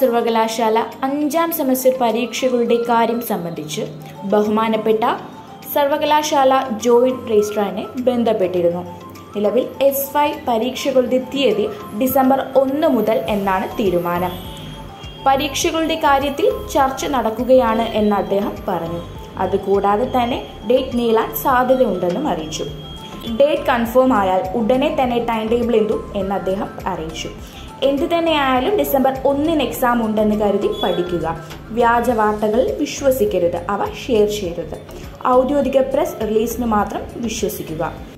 സർവകലാശാല അഞ്ചാം സെമസ്റ്റർ പരീക്ഷകളുടെ കാര്യം സംബന്ധിച്ച് ബഹുമാനപ്പെട്ട സർവകലാശാല ജോയിന്റ് രജിസ്ട്രാറിനെ ബന്ധപ്പെട്ടിരുന്നു നിലവിൽ എസ് ഫൈവ് പരീക്ഷകളുടെ തീയതി ഡിസംബർ ഒന്ന് മുതൽ എന്നാണ് തീരുമാനം പരീക്ഷകളുടെ കാര്യത്തിൽ ചർച്ച നടക്കുകയാണ് എന്ന് അദ്ദേഹം പറഞ്ഞു അതുകൂടാതെ തന്നെ ഡേറ്റ് നീളാൻ സാധ്യതയുണ്ടെന്നും അറിയിച്ചു ഡേറ്റ് കൺഫേം ആയാൽ ഉടനെ തന്നെ ടൈം ടേബിൾ എന്തും എന്ന് അദ്ദേഹം അറിയിച്ചു എന്തു തന്നെയായാലും ഡിസംബർ ഒന്നിന് എക്സാം ഉണ്ടെന്ന് കരുതി പഠിക്കുക വ്യാജ വാർത്തകൾ വിശ്വസിക്കരുത് അവ ഷെയർ ചെയ്യരുത് ഔദ്യോഗിക പ്രസ് റിലീസിന് മാത്രം വിശ്വസിക്കുക